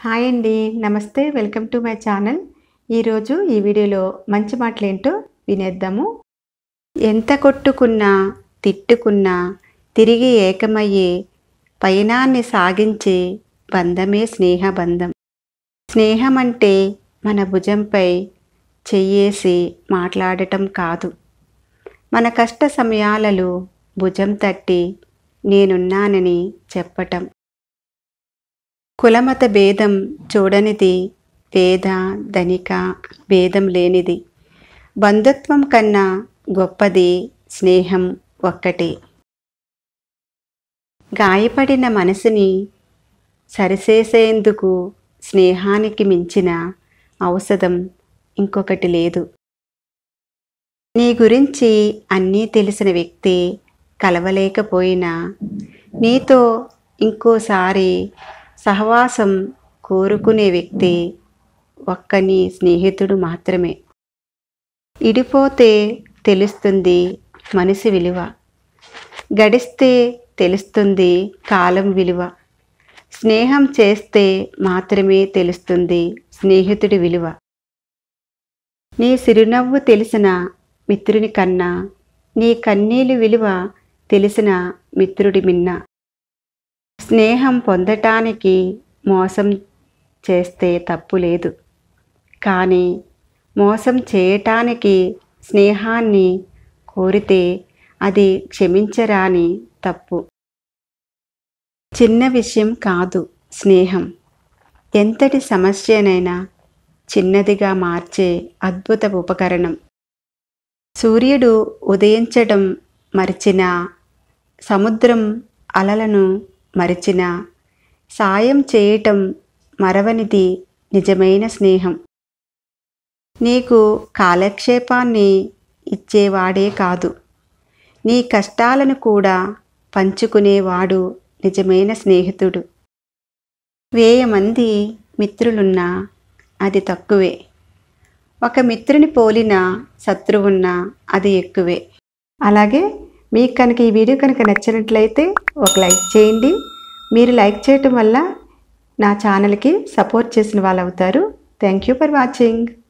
hi అండి నమస్తే welcome to my channel ఈరోజు ఈ వీడియోలో మంచి మాటలేంటో వినేద్దాము ఎంత కొట్టుకున్నా తిట్టుకున్నా తిరిగి ఏకమయ్యే పయనాన్ని సాగించే బంధమే స్నేహబంధం స్నేహం అంటే మన భుజంపై చెయ్యేసి మాట్లాడటం కాదు మన కష్ట సమయాలలో భుజం తట్టి నేనున్నానని చెప్పటం కులమత భేదం చూడనిది పేద ధనిక భేదం లేనిది బంధుత్వం కన్నా గొప్పది స్నేహం ఒక్కటే గాయపడిన మనసుని సరిచేసేందుకు స్నేహానికి మించిన ఔషధం ఇంకొకటి లేదు నీ గురించి అన్నీ తెలిసిన వ్యక్తి కలవలేకపోయినా నీతో ఇంకోసారి సహవాసం కోరుకునే వ్యక్తి ఒక్క నీ స్నేహితుడు మాత్రమే ఇడిపోతే తెలుస్తుంది మనిషి విలువ గడిస్తే తెలుస్తుంది కాలం విలువ స్నేహం చేస్తే మాత్రమే తెలుస్తుంది స్నేహితుడి విలువ నీ చిరునవ్వు తెలిసిన మిత్రుని కన్నా నీ కన్నీలు విలువ తెలిసిన మిత్రుడి మిన్న స్నేహం పొందటానికి మోసం చేస్తే తప్పు లేదు కానీ మోసం చేయటానికి స్నేహాన్ని కోరితే అది క్షమించరాని తప్పు చిన్న విషయం కాదు స్నేహం ఎంతటి సమస్యనైనా చిన్నదిగా మార్చే అద్భుత ఉపకరణం సూర్యుడు ఉదయించడం మరిచిన సముద్రం అలలను మరిచిన సాయం చేయటం మరవనిది నిజమైన స్నేహం నీకు కాలక్షేపాన్ని ఇచ్చేవాడే కాదు నీ కష్టాలను కూడా పంచుకునేవాడు నిజమైన స్నేహితుడు వేయ మంది మిత్రులున్నా అది తక్కువే ఒక మిత్రుని పోలిన శత్రువున్నా అది ఎక్కువే అలాగే మీకు కనుక ఈ వీడియో కనుక నచ్చినట్లయితే ఒక లైక్ చేయండి మీరు లైక్ చేయటం వల్ల నా ఛానల్కి సపోర్ట్ చేసిన వాళ్ళు అవుతారు థ్యాంక్ యూ ఫర్ వాచింగ్